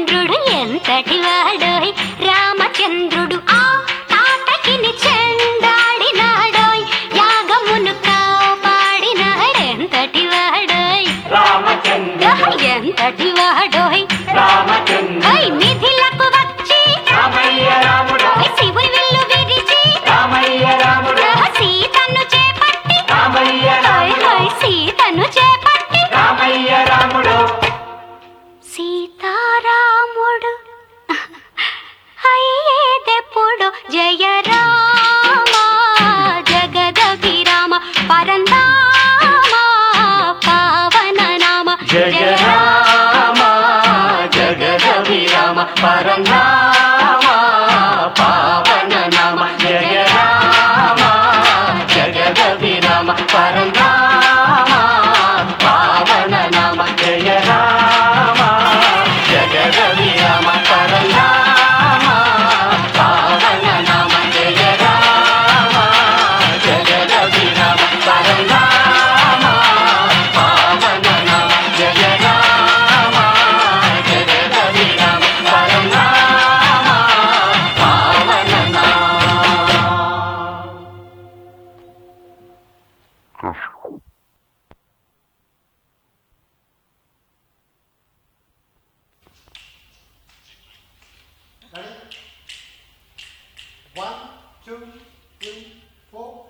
రామచంద్రుడు ఎంతటి వాడోయ్ రామచంద్రుడు ఆ తాటకిని చెండాడినాడోయ్ యాగమును కాపాడినాడెంతటి వాడోయ్ రామచంద్రుడు ఎంతటి వాడోయ్ రామచంద్రుడు ఓయ్ మిథిలకు వచ్చి రామయ్య రాముడు ఓయ్ శివుని విల్లు విరిచి రామయ్య రాముడు సీతను చేపట్టి రామయ్య ఓయ్ రాముడు ఓయ్ సీతను చేపట్టి రామయ్య రాముడు సీతారాముడు అయ్యేదెప్పుడు జయ రామ జగదభిరామ పరందామ పావన నామ జయ రామ జగదభిరామ పరంధామ పావన నామ జయ రామ జగదభిరామ పరంధామ పావన నామ జయ రామ జగదభిరామ పరంధామ పావన నామ జయ రామ జగదభిరామ పరంధామ పావన నామ జయ రామ జగదభిరామ పరంధామ పావన నామ One, two, three, four.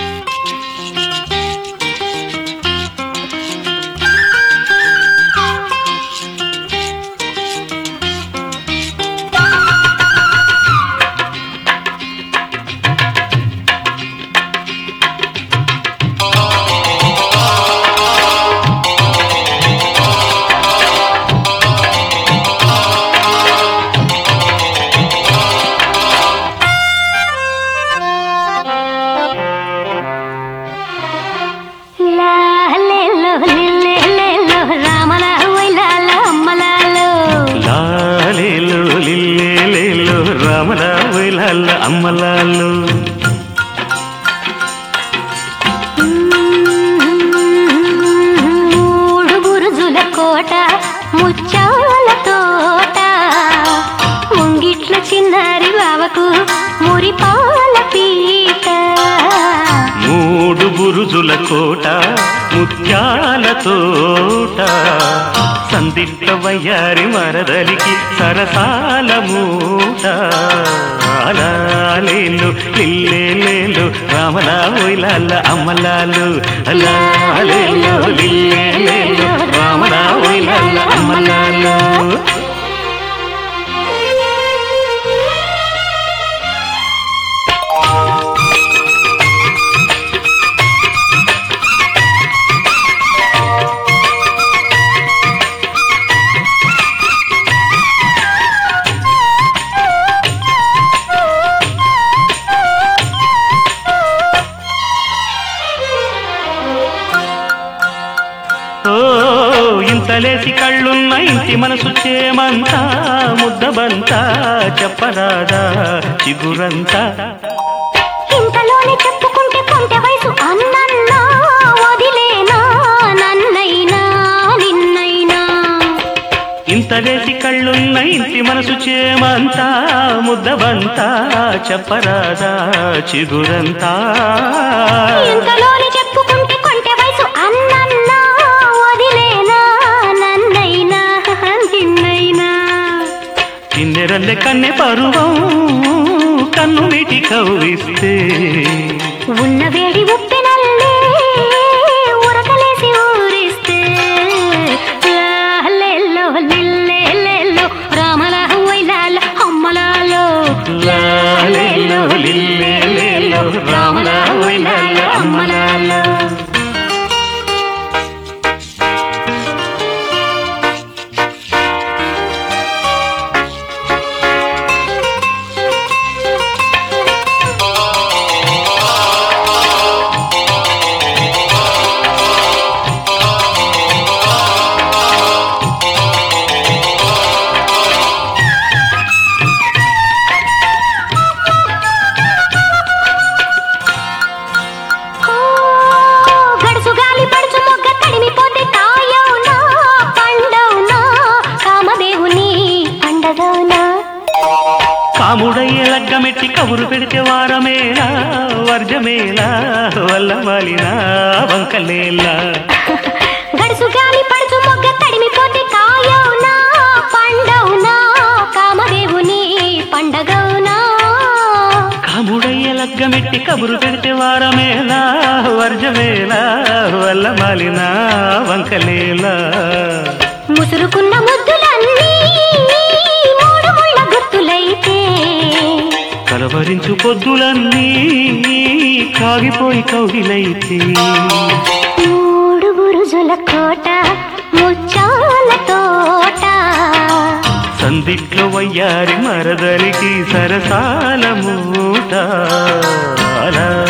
లాలెల్లో లిల్లెలెల్లో రామల వైలాల అమ్మలాలో లాలేలు లిల్లేలేలు రామల వైలాల అమ్మలాలు మూడు బురుజుల కోట ముచ్చాల తోట ముంగిట్ల చిన్నారి బావకు మురిపాల పీట మూడు బురుజుల కోట ముత్యాల తోట సందిట్ట వయ్యారి మరదలికి సరసాల మూట లాలేలు లిల్లేలేలు రామల వైలాల అమ్మలాలు లాలేలు లిల్లేలేలు రామల వైలాల అమ్మలాలు ఓ ఇంతలేసి కళ్ళున్న ఇంటి మనసు చేమంతా ముద్దబంతా చెప్పరాదా చిగురంతా ఇంతలోనే చెప్పుకుంటే కొంటె వయసు అన్నన్నా వదిలేనా నన్నైనా నిన్నైనా ఇంతలేసి కళ్ళున్న ఇంటి మనసు చేమంతా ముద్దబంతా చెప్పరాదా చిగురంతా ఇంతలోనే చెప్పుకుంటే కొంటె వయసు అన్నన్నా వదిలేనా నన్నైనా నిన్నైనా కిన్నెరల్లె కన్నె పరువం కన్ను వీటి కవ్విస్తే ఉన్న వేడి ఉప్పెనల్లే ఉరకలేసి ఊరిస్తే లాలెల్లో లిల్లెలెల్లో రామల వైలాల అమ్మలాలో లాలేలో లిల్లేలేలో రామల వైలాల అమ్మలాలో పండగవునా కాముడయ్య లగ్గమెట్టి కబురు పెడితే వారమేలా వర్జమేలా వల్ల మాలినా వంకలేలా గడుసు గాలి పడుచు మొగ్గ తడిమిపోతే కాయవునా పండవునా కామదేవుని పండగవునా కాముడయ్య లగ్గమెట్టి కబురు పెడితే వారమేలా వర్జమేలా వల్ల మాలినా వంకలేలా ముసురుకున్న ముద్దులన్నీ మూడు ముళ్ళ గుర్తులైతే కలవరించు పొద్దులన్నీ కాగిపోయి కౌగిలైతే మూడు బురుజుల కోట ముచ్చాల తోట సందిట్లో వయ్యారి మరదలికి సరసాల మూట అలా